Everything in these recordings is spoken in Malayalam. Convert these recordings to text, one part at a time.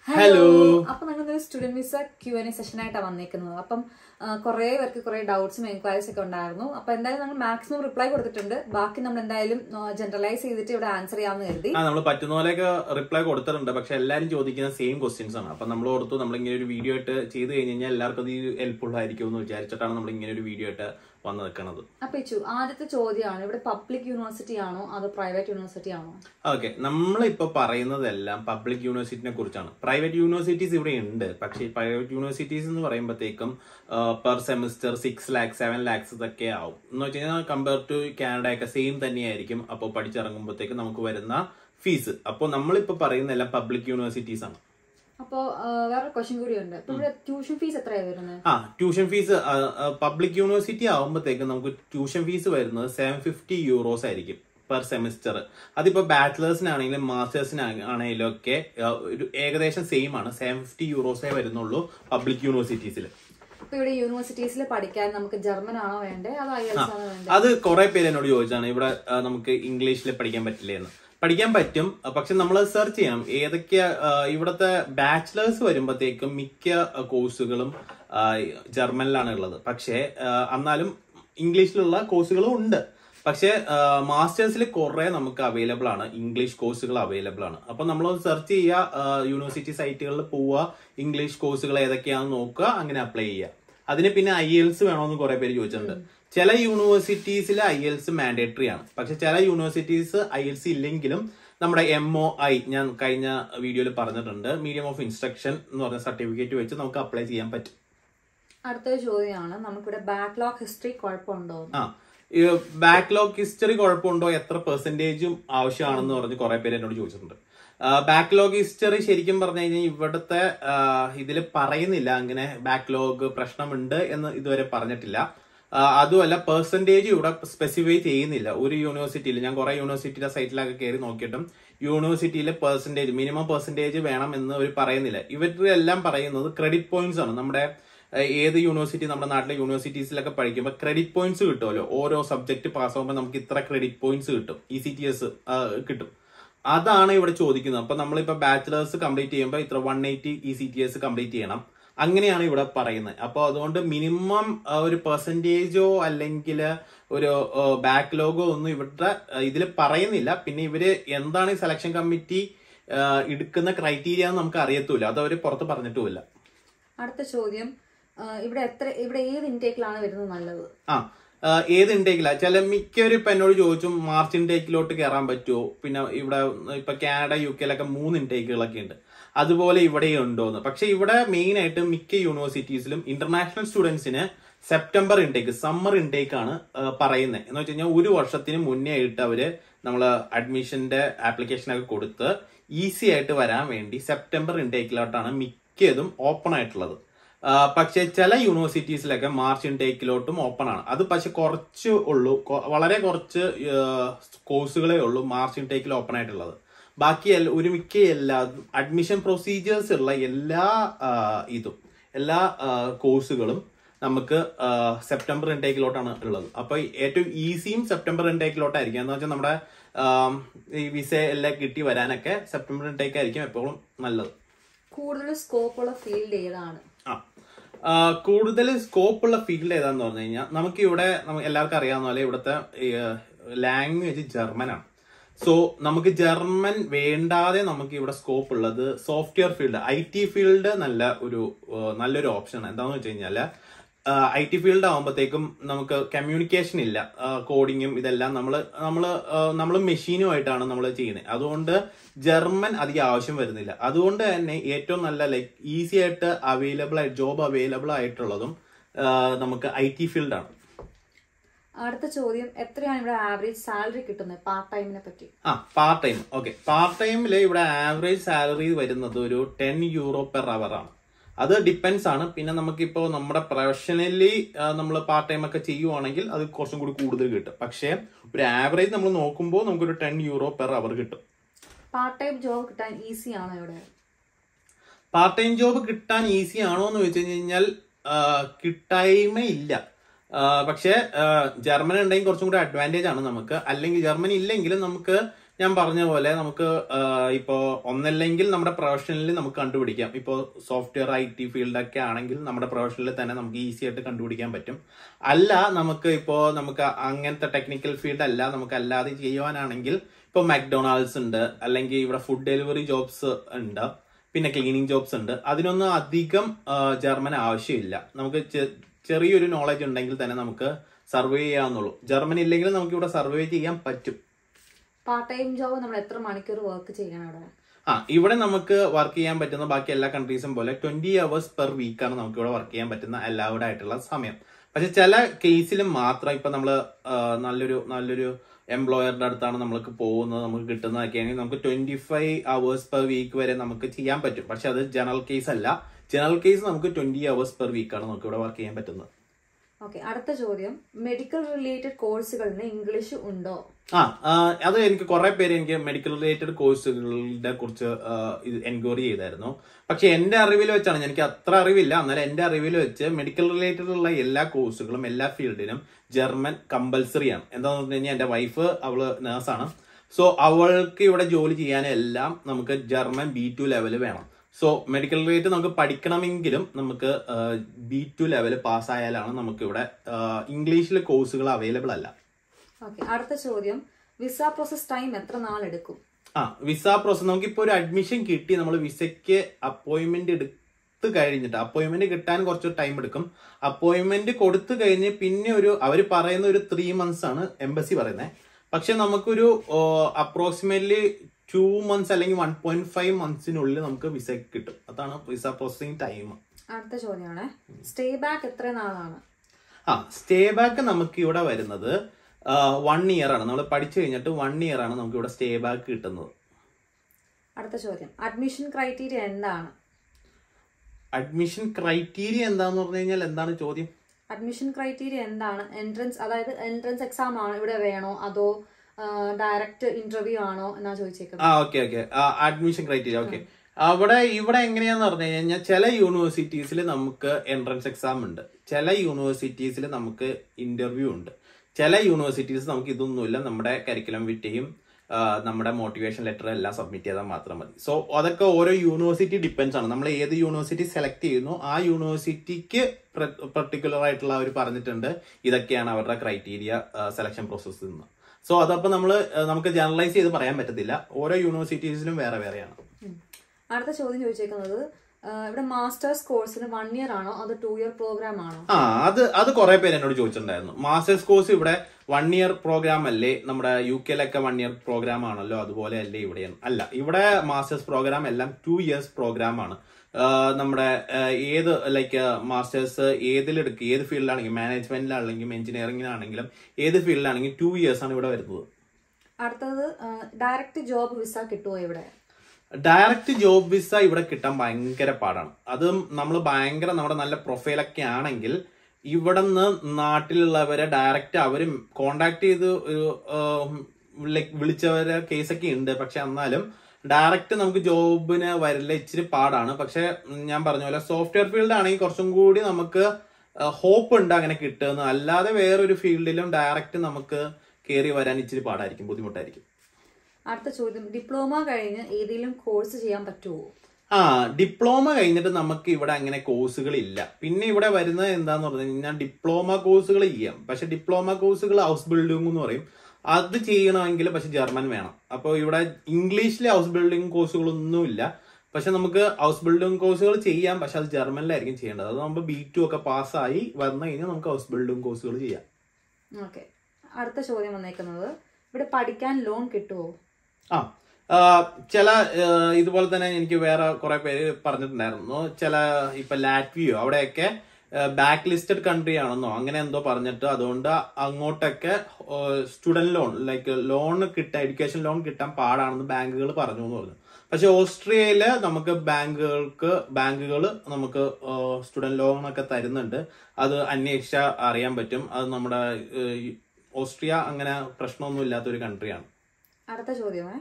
ഹലോ അപ്പൊ ഞങ്ങൾ student visa Q n A session ആയിട്ടാണ് വന്നേക്കുന്നത് അപ്പം കുറെ പേർക്ക് കുറെ ഡൗട്ട്സും എൻക്വയറീസ് ഒക്കെ ഉണ്ടായിരുന്നു അപ്പൊ എന്തായാലും നമ്മൾ മാക്സിമം റിപ്ലൈ കൊടുത്തിട്ടുണ്ട് ബാക്കി നമ്മൾ എന്തായാലും ജനറലൈസ് ചെയ്തിട്ട് ഇവിടെ ആൻസർ ചെയ്യാമെന്ന് കരുതി ആ നമ്മൾ പറ്റുന്ന പോലെയൊക്കെ റിപ്ലൈ കൊടുത്തിട്ടുണ്ട് പക്ഷെ എല്ലാവരും ചോദിക്കുന്ന സെയിം ക്വസ്റ്റ്യൻസ് ആണ് അപ്പൊ നമ്മൾ ഓർത്തു നമ്മൾ ഇങ്ങനെ ഒരു വീഡിയോ ആയിട്ട് ചെയ്ത് കഴിഞ്ഞ് കഴിഞ്ഞാൽ എല്ലാവർക്കും അത് ഹെൽപ്ഫുൾ ആയിരിക്കും എന്ന് വിചാരിച്ചിട്ടാണ് നമ്മൾ ഇങ്ങനെ ഒരു വീഡിയോ ആയിട്ട് വന്ന് നിൽക്കുന്നത് അപ്പൊ ഇച്ചു ആദ്യത്തെ ചോദ്യമാണ് ഇവിടെ പബ്ലിക് യൂണിവേഴ്സിറ്റി ആണോ അതോ പ്രൈവറ്റ് യൂണിവേഴ്സിറ്റി ആണോ ഓക്കെ നമ്മളിപ്പോ പറയുന്നതെല്ലാം പബ്ലിക് യൂണിവേഴ്സിറ്റിനെ കുറിച്ചാണ് പ്രൈവറ്റ് യൂണിവേഴ്സിറ്റീസ് ഇവിടെ ഉണ്ട് പക്ഷേ പ്രൈവറ്റ് യൂണിവേഴ്സിറ്റീസ് എന്ന് പറയുമ്പോഴത്തേക്കും per semester six lakhs seven lakhs ഇതൊക്കെ ആവും എന്ന് വെച്ച് കഴിഞ്ഞാൽ കമ്പയർ ടു കാനഡ ഒക്കെ സെയിം തന്നെയായിരിക്കും അപ്പോൾ പഠിച്ചിറങ്ങുമ്പോഴത്തേക്ക് നമുക്ക് വരുന്ന ഫീസ് അപ്പോൾ നമ്മളിപ്പോൾ പറയുന്ന എല്ലാം പബ്ലിക് യൂണിവേഴ്സിറ്റീസ് ആണ് അപ്പോ ആ, വേറെ ക്വസ്റ്റ്യൻ കൂടി ഉണ്ട് ഇപ്പൊ ഇവിടെ ട്യൂഷൻ ഫീസ് എത്രയാണ് വരുന്നത് ആ ട്യൂഷൻ ഫീസ് പബ്ലിക് യൂണിവേഴ്സിറ്റി ആവുമ്പോഴത്തേക്ക് നമുക്ക് ട്യൂഷൻ ഫീസ് വരുന്നത് സെവൻ ഫിഫ്റ്റി യൂറോസ് ആയിരിക്കും പെർ സെമിസ്റ്റർ അതിപ്പോ ബാച്ചിലേഴ്സിനാണെങ്കിലും മാസ്റ്റേഴ്സിനാണെങ്കിലും ഒക്കെ ആ, ഒരു ഏകദേശം സെയിം ആണ് സെവൻ ഫിഫ്റ്റി യൂറോസേ വരുന്നുള്ളൂ പബ്ലിക് യൂണിവേഴ്സിറ്റീസിൽ ഇപ്പൊ ഇവിടെ യൂണിവേഴ്സിറ്റീസിൽ പഠിക്കാൻ നമുക്ക് ജർമ്മൻ ആണോ വേണ്ടേ അതോ ഐ എൽസ് ആണോ വേണ്ടേ അത് കുറെ പേര് എന്നോട് ചോദിച്ചാണ് ഇവിടെ ആ, നമുക്ക് ഇംഗ്ലീഷിൽ പഠിക്കാൻ പറ്റില്ലേ എന്ന് പഠിക്കാൻ പറ്റും ആ, പക്ഷെ നമ്മൾ സെർച്ച് ചെയ്യണം ഏതൊക്കെയാ ആ, ഇവിടുത്തെ ബാച്ചിലേഴ്സ് വരുമ്പോഴത്തേക്കും മിക്ക ആ, കോഴ്സുകളും ആ, ജർമ്മനിലാണ് ഉള്ളത് പക്ഷേ ആ, എന്നാലും ഇംഗ്ലീഷിലുള്ള കോഴ്സുകളും ഉണ്ട് പക്ഷേ മാസ്റ്റേഴ്സിൽ കുറെ നമുക്ക് അവൈലബിൾ ആണ് ഇംഗ്ലീഷ് കോഴ്സുകൾ അവൈലബിൾ ആണ് അപ്പൊ നമ്മൾ സെർച്ച് ചെയ്യുക യൂണിവേഴ്സിറ്റി സൈറ്റുകളിൽ പോവുക ഇംഗ്ലീഷ് കോഴ്സുകൾ ഏതൊക്കെയാണെന്ന് നോക്കുക അങ്ങനെ അപ്ലൈ ചെയ്യുക അതിന് പിന്നെ ഐ എൽസ് വേണമെന്ന് കുറെ പേര് ചോദിച്ചിട്ടുണ്ട് ചില യൂണിവേഴ്സിറ്റീസിൽ ഐ എൽസ് മാൻഡേറ്ററി ആണ് പക്ഷെ ചില യൂണിവേഴ്സിറ്റീസ് ഐ എൽസ് ഇല്ലെങ്കിലും നമ്മുടെ എം ഒ ഐ ഞാൻ കഴിഞ്ഞ വീഡിയോയിൽ പറഞ്ഞിട്ടുണ്ട് മീഡിയം ഓഫ് ഇൻസ്ട്രക്ഷൻ എന്ന് പറഞ്ഞ സർട്ടിഫിക്കറ്റ് വെച്ച് നമുക്ക് അപ്ലൈ ചെയ്യാൻ പറ്റും അടുത്തൊരു ചോദ്യമാണ് നമുക്കിവിടെ ബാക്ക്ലോഗ് ഹിസ്റ്ററി കുഴപ്പമുണ്ടോ എന്ന്. ആ ബാക്ക്ലോഗ് ഹിസ്റ്ററി കുഴപ്പമുണ്ടോ എത്ര പെർസെന്റേജും ആവശ്യമാണെന്ന് പറഞ്ഞ് കുറെ പേര് എന്നോട് ചോദിച്ചിട്ടുണ്ട് ബാക്ക്ലോഗ് ഹിസ്റ്ററി ശരിക്കും പറഞ്ഞു കഴിഞ്ഞാൽ ഇവിടുത്തെ ഇതിൽ പറയുന്നില്ല അങ്ങനെ ബാക്ക്ലോഗ് പ്രശ്നമുണ്ട് എന്ന് ഇതുവരെ പറഞ്ഞിട്ടില്ല ആ, അതുമല്ല പെർസെന്റേജ് ഇവിടെ സ്പെസിഫൈ ചെയ്യുന്നില്ല ഒരു യൂണിവേഴ്സിറ്റിയിൽ ഞാൻ കുറെ യൂണിവേഴ്സിറ്റിയുടെ സൈറ്റിലൊക്കെ കയറി നോക്കിയിട്ടും യൂണിവേഴ്സിറ്റിയിലെ പെർസെന്റേജ് മിനിമം പെർസെന്റേജ് വേണം എന്ന് അവർ പറയുന്നില്ല ഇവരെല്ലാം പറയുന്നത് ക്രെഡിറ്റ് പോയിന്റ്സ് ആണ് നമ്മുടെ ഏഹ് ഏത് യൂണിവേഴ്സിറ്റി നമ്മുടെ നാട്ടിലെ യൂണിവേഴ്സിറ്റീസിലൊക്കെ പഠിക്കുമ്പോൾ ക്രെഡിറ്റ് പോയിന്റ്സ് കിട്ടുമല്ലോ ഓരോ സബ്ജക്ട് പാസ്സാകുമ്പോൾ നമുക്ക് ഇത്ര ക്രെഡിറ്റ് പോയിന്റ്സ് കിട്ടും ഇ സി ടി എസ് കിട്ടും അതാണ് ഇവിടെ ചോദിക്കുന്നത് അപ്പൊ നമ്മളിപ്പോ ബാച്ചിലേഴ്സ് കംപ്ലീറ്റ് ചെയ്യുമ്പോൾ ഇത്ര one eighty E C T S complete ചെയ്യണം അങ്ങനെയാണ് ഇവിടെ പറയുന്നത് അപ്പോൾ അതുകൊണ്ട് മിനിമം ഒരു പെർസെൻറ്റേജോ അല്ലെങ്കിൽ ഒരു ബാക്ക്ലോഗോ ഒന്നും ഇവിടെ ഇതിൽ പറയുന്നില്ല പിന്നെ ഇവര് എന്താണ് ഈ സെലക്ഷൻ കമ്മിറ്റി എടുക്കുന്ന ക്രൈറ്റീരിയ എന്ന് നമുക്ക് അറിയത്തൂല അത് അവർ പുറത്ത് പറഞ്ഞിട്ടുമില്ല അടുത്ത ചോദ്യം ആ, ഇവിടെ എത്ര ഇവിടെ ഏത് ഇൻടേക്കിലാണ് വരുന്നത് നല്ലത് ആ ആ, ഏത് ഇൻടേക്കില ചില മിക്കവരും ഇപ്പൊ എന്നോട് ചോദിച്ചു മാർച്ച് ഇൻടേക്കിലോട്ട് കയറാൻ പറ്റുമോ പിന്നെ ഇവിടെ ഇപ്പൊ കാനഡ യു കെയിലൊക്കെ മൂന്ന് ഇൻടേക്കുകളൊക്കെ ഉണ്ട് അതുപോലെ ഇവിടെ ഉണ്ടോന്ന് പക്ഷെ ഇവിടെ മെയിൻ ആയിട്ട് മിക്ക യൂണിവേഴ്സിറ്റീസിലും ഇന്റർനാഷണൽ സ്റ്റുഡൻസിന് സെപ്റ്റംബർ ഇൻടേക്ക് സമ്മർ ഇൻടേക്ക് ആണ് പറയുന്നത് എന്ന് വെച്ച് കഴിഞ്ഞാൽ ഒരു വർഷത്തിന് മുന്നേ ആയിട്ട് അവര് നമ്മൾ അഡ്മിഷന്റെ ആപ്ലിക്കേഷൻ ഒക്കെ കൊടുത്ത് ഈസി ആയിട്ട് വരാൻ വേണ്ടി സെപ്റ്റംബർ ഇൻടേക്കിലോട്ടാണ് മിക്കതും ഓപ്പൺ ആയിട്ടുള്ളത് ആ, പക്ഷെ ചില യൂണിവേഴ്സിറ്റീസിലൊക്കെ മാർച്ച് ഇൻടേക്കിലോട്ടും ഓപ്പൺ ആണ് അത് പക്ഷെ കുറച്ച് ഉള്ളൂ കൊ- വളരെ കുറച്ച് കോഴ്സുകളേ ഉള്ളൂ മാർച്ച് ഇൻടേക്കിൽ ഓപ്പൺ ആയിട്ടുള്ളത് ബാക്കി എല്ല- ഒരു മിക്ക എല്ലാ അഡ്മിഷൻ പ്രൊസീജിയേഴ്സ് ഉള്ള എല്ലാ ആ, ഇതും എല്ലാ കോഴ്സുകളും നമുക്ക് ആ, സെപ്റ്റംബർ ഇൻടേക്കിലോട്ടാണ് ഉള്ളത് അപ്പൊ ഏറ്റവും ഈസിയും സെപ്റ്റംബർ ഇൻടേക്കിലോട്ടായിരിക്കും എന്ന് വെച്ചാൽ നമ്മുടെ ആ, ഈ വിസ എല്ലാം കിട്ടി വരാനൊക്കെ സെപ്റ്റംബർ ഇൻടേക്ക് ആയിരിക്കും എപ്പോഴും നല്ലത് കൂടുതൽ സ്കോപ്പ് ഉള്ള ഫീൽഡ് ഏതാണ് ആ ആ, കൂടുതൽ സ്കോപ്പ് ഉള്ള ഫീൽഡ് ഏതാന്ന് പറഞ്ഞു കഴിഞ്ഞാൽ നമുക്ക് ഇവിടെ നമുക്ക് എല്ലാവർക്കും അറിയാവുന്ന പോലെ ഇവിടുത്തെ ലാംഗ്വേജ് ജർമ്മനാണ് സോ നമുക്ക് ജർമ്മൻ വേണ്ടാതെ നമുക്ക് ഇവിടെ സ്കോപ്പ് ഉള്ളത് software field I T field നല്ല ഒരു ആ, നല്ലൊരു ഓപ്ഷനാണ് എന്താണെന്ന് വെച്ച് കഴിഞ്ഞാൽ ഐ ടി ഫീൽഡ് ആകുമ്പോഴത്തേക്കും നമുക്ക് കമ്മ്യൂണിക്കേഷൻ ഇല്ല കോഡിങ്ങും ഇതെല്ലാം നമ്മൾ നമ്മൾ നമ്മൾ മെഷീനുമായിട്ടാണ് നമ്മൾ ചെയ്യുന്നത് അതുകൊണ്ട് ജർമ്മൻ അധികം ആവശ്യം വരുന്നില്ല അതുകൊണ്ട് തന്നെ ഏറ്റവും നല്ല ലൈക്ക് ഈസി ആയിട്ട് അവൈലബിൾ ആയിട്ട് ജോബ് അവൈലബിൾ ആയിട്ടുള്ളതും ആ, നമുക്ക് ഐ ടി ഫീൽഡാണ് അടുത്ത ചോദ്യം എത്രയാണ് ഇവിടെ ആവറേജ് സാലറി കിട്ടുന്നത് പാർട്ട് ടൈമിനെ പറ്റി ആ പാർട്ട് ടൈം ഓക്കെ പാർട്ട് ടൈമിൽ ഇവിടെ ആവറേജ് സാലറി വരുന്നത് ഒരു ടെൻ യൂറോ പെർ അവർ ആണ് അത് ഡിപ്പെൻസ് ആണ് പിന്നെ നമുക്കിപ്പോ നമ്മുടെ പ്രൊഫഷണലി നമ്മൾ പാർട്ട് ടൈം ഒക്കെ ചെയ്യുവാണെങ്കിൽ അത് കുറച്ചും കൂടി കൂടുതൽ കിട്ടും പക്ഷേ ഒരു ആവറേജ് നമ്മൾ നോക്കുമ്പോൾ നമുക്കൊരു ടെൻ യൂറോ പെർ അവർ കിട്ടും പാർട്ട് ടൈം ജോബ് കിട്ടാൻ ഈസി ആണോ ഇവിടെ പാർട്ട് ടൈം ജോബ് കിട്ടാൻ ഈസി ആണോ എന്ന് വെച്ച് കഴിഞ്ഞാൽ കിട്ടായ്മ ഇല്ല ആ, പക്ഷേ ആ, ജർമ്മനി ഉണ്ടെങ്കിൽ കുറച്ചും കൂടി അഡ്വാൻറ്റേജ് ആണ് നമുക്ക് അല്ലെങ്കിൽ ജർമ്മനി ഇല്ലെങ്കിലും നമുക്ക് ഞാൻ പറഞ്ഞ പോലെ നമുക്ക് ആഹ്, ഇപ്പോ ഒന്നല്ലെങ്കിൽ നമ്മുടെ പ്രൊഫഷണലിൽ നമുക്ക് കണ്ടുപിടിക്കാം ഇപ്പോൾ സോഫ്റ്റ്വെയർ ഐ ടി ഫീൽഡൊക്കെ ആണെങ്കിൽ നമ്മുടെ പ്രൊഫഷണലിൽ തന്നെ നമുക്ക് ഈസി ആയിട്ട് കണ്ടുപിടിക്കാൻ പറ്റും അല്ല നമുക്ക് ഇപ്പോ നമുക്ക് അങ്ങനത്തെ ടെക്നിക്കൽ ഫീൽഡ് അല്ല നമുക്ക് അല്ലാതെ ചെയ്യുവാനാണെങ്കിൽ ഇപ്പൊ മക്ഡൊണാൾഡ്സ് ഉണ്ട് അല്ലെങ്കിൽ ഇവിടെ ഫുഡ് ഡെലിവറി ജോബ്സ് ഉണ്ട് പിന്നെ ക്ലീനിങ് ജോബ്സ് ഉണ്ട് അതിനൊന്നും അധികം ആ, ജർമ്മൻ ആവശ്യമില്ല നമുക്ക് ചെ- ചെറിയൊരു നോളജ് ഉണ്ടെങ്കിൽ തന്നെ നമുക്ക് സർവേ ചെയ്യാവുന്നുള്ളൂ ജർമ്മൻ ഇല്ലെങ്കിൽ നമുക്ക് ഇവിടെ സർവേ ചെയ്യാൻ പറ്റും പാർട്ട് ടൈം ജോബ് നമ്മൾ എത്ര മണിക്കൂർ വർക്ക് ചെയ്യണം അവിടെ ആ ഇവിടെ നമുക്ക് വർക്ക് ചെയ്യാൻ പറ്റുന്ന ബാക്കി എല്ലാ കൺട്രീസും പോലെ ട്വന്റി അവേഴ്സ് പെർ വീക്കാണ് നമുക്ക് ഇവിടെ വർക്ക് ചെയ്യാൻ പറ്റുന്ന അലൗഡ് ആയിട്ടുള്ള സമയം പക്ഷെ ചില കേസിൽ മാത്രം ഇപ്പൊ നമ്മള് ആ, നല്ലൊരു നല്ലൊരു എംപ്ലോയറുടെ അടുത്താണ് നമ്മൾക്ക് പോകുന്നത് നമുക്ക് കിട്ടുന്നതൊക്കെയാണെങ്കിൽ നമുക്ക് twenty five hours per week വരെ നമുക്ക് ചെയ്യാൻ പറ്റും പക്ഷെ അത് ജനറൽ കേസ് അല്ല ജനറൽ കേസ് നമുക്ക് ട്വന്റി അവേഴ്സ് പെർ വീക്കാണ് നമുക്ക് ഇവിടെ വർക്ക് ചെയ്യാൻ പറ്റുന്നത് ഓക്കെ അടുത്ത ചോദ്യം മെഡിക്കൽ റിലേറ്റഡ് കോഴ്സുകളിന് ഇംഗ്ലീഷ് ഉണ്ടോ ആ ആ, അത് എനിക്ക് കുറെ പേര് എനിക്ക് മെഡിക്കൽ റിലേറ്റഡ് കോഴ്സുകളുടെ കുറിച്ച് എൻക്വയറി ചെയ്തായിരുന്നു പക്ഷെ എന്റെ അറിവിൽ വെച്ചാണ് എനിക്ക് അത്ര അറിവില്ല എന്നാലും എന്റെ അറിവിൽ വെച്ച് മെഡിക്കൽ റിലേറ്റഡ് ഉള്ള എല്ലാ കോഴ്സുകളും എല്ലാ ഫീൽഡിനും ജർമ്മൻ കമ്പൽസറി ആണ് എന്താന്ന് പറഞ്ഞു കഴിഞ്ഞാൽ എന്റെ വൈഫ് അവള് നേഴ്സാണ് സോ അവൾക്ക് ഇവിടെ ജോലി ചെയ്യാനെല്ലാം നമുക്ക് ജർമ്മൻ ബി ടു ലെവൽ വേണം സോ മെഡിക്കൽ റിലേറ്റ് നമുക്ക് പഠിക്കണമെങ്കിലും നമുക്ക് ബി ടു ലെവൽ പാസ്സായാലാണ് നമുക്ക് ഇവിടെ ഇംഗ്ലീഷിൽ കോഴ്സുകൾ അവൈലബിൾ അല്ല ഓക്കെ അടുത്ത ചോദ്യം വിസ പ്രോസസ് ടൈം എത്ര നാളെടുക്കും ആ വിസ പ്രോസസ് നമുക്കിപ്പോ ഒരു അഡ്മിഷൻ കിട്ടി നമ്മൾ വിസയ്ക്ക് അപ്പോയിന്റ്മെന്റ് എടുത്ത് കഴിഞ്ഞിട്ട് അപ്പോയിന്റ്മെന്റ് കിട്ടാൻ കുറച്ച് ടൈം എടുക്കും അപ്പോയിന്റ്മെന്റ് കൊടുത്തു കഴിഞ്ഞ് പിന്നെ ഒരു അവർ പറയുന്ന ഒരു ത്രീ മന്ത്സ് ആണ് എംബസി പറയുന്നത് പക്ഷെ നമുക്കൊരു അപ്രോക്സിമേറ്റ്ലി ടു മന്ത്സ് അല്ലെങ്കിൽ വൺ പോയിന്റ് ഫൈവ് മന്ത്സിനുള്ളിൽ നമുക്ക് വിസ കിട്ടും അതാണ് വിസ പ്രോസസിങ് ടൈം അടുത്ത ചോദ്യമാണ് സ്റ്റേ ബാക്ക് എത്ര നാളാണ് ആ സ്റ്റേ ബാക്ക് നമുക്ക് ഇവിടെ വരുന്നത് വൺ ഇയർ ആണ് നമ്മൾ പഠിച്ചു കഴിഞ്ഞിട്ട് വൺ ഇയർ ആണ് നമുക്ക് ഇവിടെ സ്റ്റേ ബാക്ക് കിട്ടുന്നത് അടുത്ത ചോദ്യം അഡ്മിഷൻ ക്രൈറ്റീരിയ എന്താണ് അഡ്മിഷൻ ക്രൈറ്റീരിയ എന്താന്ന് പറഞ്ഞു കഴിഞ്ഞാൽ എന്താണ് ചോദ്യം അഡ്മിഷൻ ക്രൈറ്റീരിയ എന്താണ് എൻട്രൻസ് അതായത് എൻട്രൻസ് എക്സാം ആണോ ഇവിടെ വേണോ അതോ ഡയറക്റ്റ് ഇന്റർവ്യൂ ആണോ എന്നാ ചോദിച്ചേക്കുന്നത് ആ okay okay admission criteria okay അവിടെ ഇവിടെ എങ്ങനെയാന്ന് പറഞ്ഞു കഴിഞ്ഞാൽ ചില യൂണിവേഴ്സിറ്റീസിൽ നമുക്ക് എൻട്രൻസ് എക്സാം ഉണ്ട് ചില യൂണിവേഴ്സിറ്റീസിൽ നമുക്ക് ഇന്റർവ്യൂ ഉണ്ട് ചില യൂണിവേഴ്സിറ്റീസ് നമുക്ക് ഇതൊന്നുമില്ല നമ്മുടെ കരിക്കുലം വിറ്റയും ആ, നമ്മുടെ മോട്ടിവേഷൻ ലെറ്റർ എല്ലാം സബ്മിറ്റ് ചെയ്താൽ മാത്രം മതി സോ അതൊക്കെ ഓരോ യൂണിവേഴ്സിറ്റി ഡിപ്പെൻസ് ആണ് നമ്മൾ ഏത് യൂണിവേഴ്സിറ്റി സെലക്ട് ചെയ്യുന്നു ആ യൂണിവേഴ്സിറ്റിക്ക് പെർട്ടിക്കുലർ ആയിട്ടുള്ള അവർ പറഞ്ഞിട്ടുണ്ട് ഇതൊക്കെയാണ് അവരുടെ ക്രൈറ്റീരിയ സെലക്ഷൻ പ്രോസസ്സ് എന്ന് സോ അതപ്പോൾ നമ്മൾ നമുക്ക് ജനറലൈസ് ചെയ്ത് പറയാൻ പറ്റത്തില്ല ഓരോ യൂണിവേഴ്സിറ്റീസിലും വേറെ വേറെയാണ് ഉം. അടുത്ത ചോദ്യം ചോദിച്ചേക്കുന്നത് ആ, ഇവിടെ മാസ്റ്റേഴ്സ് കോഴ്സിന് വൺ ഇയർ ആണോ അതോ ടു ഇയർ പ്രോഗ്രാം ആണോ ആ അത് അത് കുറെ പേര് എന്നോട് ചോദിച്ചിട്ടുണ്ടായിരുന്നു മാസ്റ്റേഴ്സ് കോഴ്സ് ഇവിടെ വൺ ഇയർ പ്രോഗ്രാം അല്ലേ നമ്മുടെ യു കെയിലൊക്കെ വൺ ഇയർ പ്രോഗ്രാം ആണല്ലോ അതുപോലെ അല്ലേ ഇവിടെയാണ് അല്ല ഇവിടെ മാസ്റ്റേഴ്സ് പ്രോഗ്രാം എല്ലാം ടു ഇയേഴ്സ് പ്രോഗ്രാം ആണ് ആ, നമ്മുടെ ആ, ഏത് ലൈക്ക് മാസ്റ്റേഴ്സ് ഏതിലെടുക്കുക ഏത് ഫീൽഡിലാണെങ്കിലും മാനേജ്മെന്റിലാണെങ്കിലും എഞ്ചിനീയറിംഗിലാണെങ്കിലും ഏത് ഫീൽഡിലാണെങ്കിലും ടു ഇയേഴ്സ് ആണ് ഇവിടെ വരുന്നത് അടുത്തത് ഡയറക്റ്റ് ജോബ് വിസ കിട്ടുമോ ഇവിടെ ഡയറക്റ്റ് ജോബ് വിസ ഇവിടെ കിട്ടാൻ ഭയങ്കര പാടാണ് അതും നമ്മൾ ഭയങ്കര നമ്മുടെ നല്ല പ്രൊഫൈലൊക്കെ ആണെങ്കിൽ ഇവിടെ നിന്ന് നാട്ടിലുള്ളവരെ ഡയറക്റ്റ് അവര് കോണ്ടാക്ട് ചെയ്ത് ഒരു ലൈക്ക് വിളിച്ചവരെ കേസൊക്കെ ഉണ്ട് പക്ഷെ എന്നാലും ഡയറക്റ്റ് നമുക്ക് ജോബിന് വരില്ല ഇച്ചിരി പാടാണ് പക്ഷെ ഞാൻ പറഞ്ഞ പോലെ സോഫ്റ്റ്വെയർ ഫീൽഡ് ആണെങ്കിൽ കുറച്ചും കൂടി നമുക്ക് ഹോപ്പ് ഉണ്ട് അങ്ങനെ കിട്ടുമെന്ന് അല്ലാതെ വേറൊരു ഫീൽഡിലും ഡയറക്റ്റ് നമുക്ക് കയറി വരാൻ ഇച്ചിരി പാടായിരിക്കും ബുദ്ധിമുട്ടായിരിക്കും അടുത്ത ചോദ്യം ഡിപ്ലോമ കഴിഞ്ഞ് ഏതെങ്കിലും കോഴ്സ് ചെയ്യാൻ പറ്റുമോ ആ ഡിപ്ലോമ കഴിഞ്ഞിട്ട് നമുക്ക് ഇവിടെ അങ്ങനെ കോഴ്സുകൾ ഇല്ല പിന്നെ ഇവിടെ വരുന്നത് എന്താന്ന് പറഞ്ഞു കഴിഞ്ഞാൽ ഡിപ്ലോമ കോഴ്സുകൾ ചെയ്യാം പക്ഷെ ഡിപ്ലോമ കോഴ്സുകൾ ഹൗസ് ബിൽഡിംഗ് എന്ന് പറയും അത് ചെയ്യണമെങ്കിൽ പക്ഷെ ജർമ്മൻ വേണം അപ്പോൾ ഇവിടെ ഇംഗ്ലീഷിലെ ഹൗസ് ബിൽഡിംഗ് കോഴ്സുകളൊന്നുമില്ല പക്ഷെ നമുക്ക് ഹൗസ് ബിൽഡിംഗ് കോഴ്സുകൾ ചെയ്യാം പക്ഷെ അത് ജർമ്മനിലായിരിക്കും ചെയ്യേണ്ടത് അത് നമ്മൾ ബി ടു ഒക്കെ പാസ്സായി വന്നു കഴിഞ്ഞാൽ നമുക്ക് ഹൗസ് ബിൽഡിംഗ് കോഴ്സുകൾ ചെയ്യാം ഓക്കെ അടുത്ത ചോദ്യം വന്നേക്കുന്നത് ഇവിടെ പഠിക്കാൻ ലോൺ കിട്ടുമോ ആ ആ, ചില ആ, ഇതുപോലെ തന്നെ എനിക്ക് വേറെ കുറെ പേര് പറഞ്ഞിട്ടുണ്ടായിരുന്നു ചില ഇപ്പൊ ലാറ്റ്വിയോ അവിടെയൊക്കെ ബാക്ക് ലിസ്റ്റഡ് കൺട്രി ആണെന്നോ അങ്ങനെ എന്തോ പറഞ്ഞിട്ട് അതുകൊണ്ട് അങ്ങോട്ടൊക്കെ സ്റ്റുഡന്റ് ലോൺ ലൈക്ക് ലോൺ കിട്ടാൻ എഡ്യൂക്കേഷൻ ലോൺ കിട്ടാൻ പാടാണെന്ന് ബാങ്കുകൾ പറഞ്ഞു എന്ന് പറഞ്ഞു പക്ഷെ ഓസ്ട്രിയയില് നമുക്ക് ബാങ്കുകൾക്ക് ബാങ്കുകൾ നമുക്ക് സ്റ്റുഡന്റ് ലോൺ ഒക്കെ തരുന്നുണ്ട് അത് അന്വേഷിച്ചാൽ അറിയാൻ പറ്റും അത് നമ്മുടെ ഏഹ്, ഈ ഓസ്ട്രിയ അങ്ങനെ പ്രശ്നമൊന്നും ഇല്ലാത്ത ഒരു കൺട്രിയാണ് അടുത്ത ചോദ്യമേ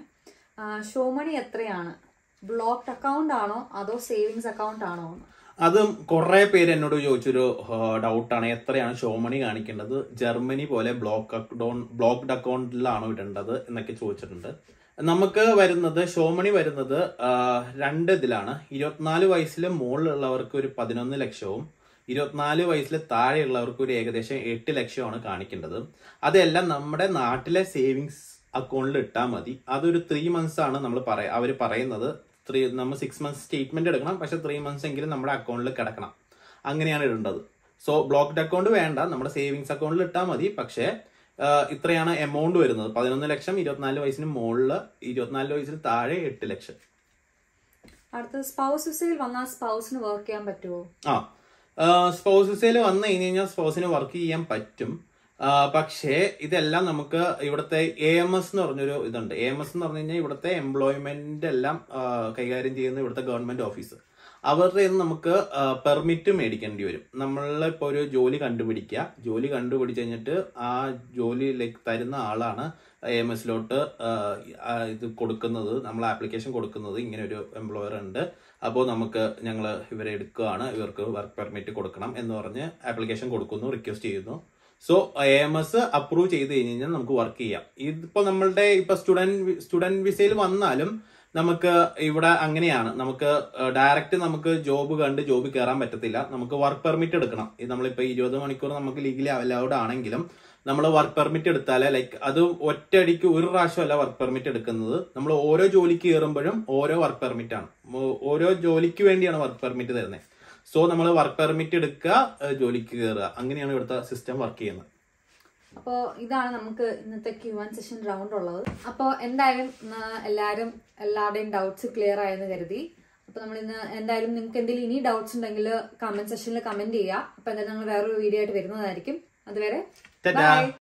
ഷോമണി എത്രയാണ് ബ്ലോക്ക്ഡ് അക്കൗണ്ട് ആണോ അതോ സേവിങ്സ് അക്കൗണ്ട് ആണോ എന്ന് അതും കുറെ പേര് എന്നോട് ചോദിച്ചൊരു ഡൗട്ടാണ് എത്രയാണ് ഷോമണി കാണിക്കേണ്ടത് ജർമ്മനി പോലെ ബ്ലോക്ക് അക്കൗണ്ട് ബ്ലോക്ക്ഡ് അക്കൗണ്ടിലാണോ ഇടേണ്ടത് എന്നൊക്കെ ചോദിച്ചിട്ടുണ്ട് നമുക്ക് വരുന്നത് ഷോമണി വരുന്നത് ആ, രണ്ട് ഇതിലാണ് ഇരുപത്തിനാല് വയസ്സിൽ മുകളിലുള്ളവർക്ക് ഒരു പതിനൊന്ന് ലക്ഷവും ഇരുപത്തിനാല് വയസ്സിൽ താഴെയുള്ളവർക്ക് ഒരു ഏകദേശം എട്ട് ലക്ഷമാണ് കാണിക്കേണ്ടത് അതെല്ലാം നമ്മുടെ നാട്ടിലെ സേവിങ്സ് അക്കൗണ്ടിൽ ഇട്ടാൽ മതി അതൊരു ത്രീ മന്ത്സ് ആണ് നമ്മൾ പറയ അവർ പറയുന്നത് ത്രീ നമ്മൾ സിക്സ് മന്ത്സ് സ്റ്റേറ്റ്മെന്റ് എടുക്കണം പക്ഷെ ത്രീ മന്ത്സ് എങ്കിലും നമ്മുടെ അക്കൗണ്ടിൽ കിടക്കണം അങ്ങനെയാണ് ഇടേണ്ടത് സോ ബ്ലോക്ക്ഡ് അക്കൗണ്ട് വേണ്ട നമ്മുടെ സേവിങ്സ് അക്കൗണ്ടിൽ ഇട്ടാൽ മതി പക്ഷേ ആ, ഇത്രയാണ് എമൗണ്ട് വരുന്നത് പതിനൊന്ന് ലക്ഷം ഇരുപത്തിനാല് വയസ്സിന് മുകളിൽ ഇരുപത്തിനാല് വയസ്സിന് താഴെ എട്ട് ലക്ഷം അടുത്തത് സ്പൗസ് വിസയിൽ വന്നാൽ സ്പൗസിന് വർക്ക് ചെയ്യാൻ പറ്റുമോ ആ സ്പൗസ് വിസയിൽ വന്നു കഴിഞ്ഞ് കഴിഞ്ഞാൽ സ്പൗസിന് വർക്ക് ചെയ്യാൻ പറ്റും ആ, പക്ഷേ ഇതെല്ലാം നമുക്ക് ഇവിടുത്തെ എ എം എസ് എന്ന് പറഞ്ഞൊരു ഇതുണ്ട് എ എം എസ് എന്ന് പറഞ്ഞു കഴിഞ്ഞാൽ ഇവിടുത്തെ എംപ്ലോയ്മെന്റ് എല്ലാം ആ, കൈകാര്യം ചെയ്യുന്ന ഇവിടുത്തെ ഗവൺമെന്റ് ഓഫീസ് അവരുടെ കയ്യിൽ നിന്ന് നമുക്ക് പെർമിറ്റ് മേടിക്കേണ്ടി വരും നമ്മളിപ്പോൾ ഒരു ജോലി കണ്ടുപിടിക്കുക ജോലി കണ്ടുപിടിച്ച് കഴിഞ്ഞിട്ട് ആ ജോലി ലൈക്ക് തരുന്ന ആളാണ് എ എം എസിലോട്ട് ഇത് കൊടുക്കുന്നത് നമ്മൾ ആപ്ലിക്കേഷൻ കൊടുക്കുന്നത് ഇങ്ങനെ ഒരു എംപ്ലോയർ ഉണ്ട് അപ്പോൾ നമുക്ക് ഞങ്ങൾ ഇവരെ എടുക്കുകയാണ് ഇവർക്ക് വർക്ക് പെർമിറ്റ് കൊടുക്കണം എന്ന് പറഞ്ഞ് ആപ്ലിക്കേഷൻ കൊടുക്കുന്നു റിക്വസ്റ്റ് ചെയ്യുന്നു so A M S approve ചെയ്ത് കഴിഞ്ഞ് കഴിഞ്ഞാൽ നമുക്ക് വർക്ക് ചെയ്യാം ഇതിപ്പോ നമ്മളുടെ ഇപ്പൊ സ്റ്റുഡന്റ് സ്റ്റുഡന്റ് വിസയിൽ വന്നാലും നമുക്ക് ഇവിടെ അങ്ങനെയാണ് നമുക്ക് ഡയറക്റ്റ് നമുക്ക് ജോബ് കണ്ട് ജോബ് കയറാൻ പറ്റത്തില്ല നമുക്ക് വർക്ക് പെർമിറ്റ് എടുക്കണം ഇത് നമ്മളിപ്പോ ഇരുപത് മണിക്കൂർ നമുക്ക് ലീഗലി അലൗഡ് ആണെങ്കിലും നമ്മൾ വർക്ക് പെർമിറ്റ് എടുത്താലേ ലൈക്ക് അത് ഒറ്റയടിക്ക് ഒരു പ്രാവശ്യമല്ല വർക്ക് പെർമിറ്റ് എടുക്കുന്നത് നമ്മൾ ഓരോ ജോലിക്ക് കയറുമ്പോഴും ഓരോ വർക്ക് പെർമിറ്റ് ആണ് മോ- ഓരോ ജോലിക്ക് വേണ്ടിയാണ് വർക്ക് പെർമിറ്റ് തരുന്നത് സോ നമ്മൾ വർക്ക് പെർമിറ്റ് എടുക്കുക ഏഹ് ജോലിക്ക് കയറുക അങ്ങനെയാണ് ഇവിടുത്തെ സിസ്റ്റം വർക്ക് ചെയ്യുന്നത് അപ്പോൾ ഇതാണ് നമുക്ക് ഇന്നത്തെ ക്യൂ ആൻഡ് സെഷൻ റൗണ്ട് ഉള്ളത് അപ്പോൾ എന്തായാലും ഇന്ന് എല്ലാവരും എല്ലാവരുടെയും ഡൗട്ട്സ് ക്ലിയർ ആയെന്ന് കരുതി അപ്പോൾ നമ്മൾ ഇന്ന് എന്തായാലും നിങ്ങൾക്ക് എന്തെങ്കിലും ഇനി ഡൗട്ട്സ് ഉണ്ടെങ്കിൽ കമന്റ് സെഷനിൽ കമന്റ് ചെയ്യുക അപ്പോൾ എന്തായാലും ഞങ്ങൾ വേറൊരു വീഡിയോ ആയിട്ട് വരുന്നതായിരിക്കും അതുവരെ Ta-da. ബൈ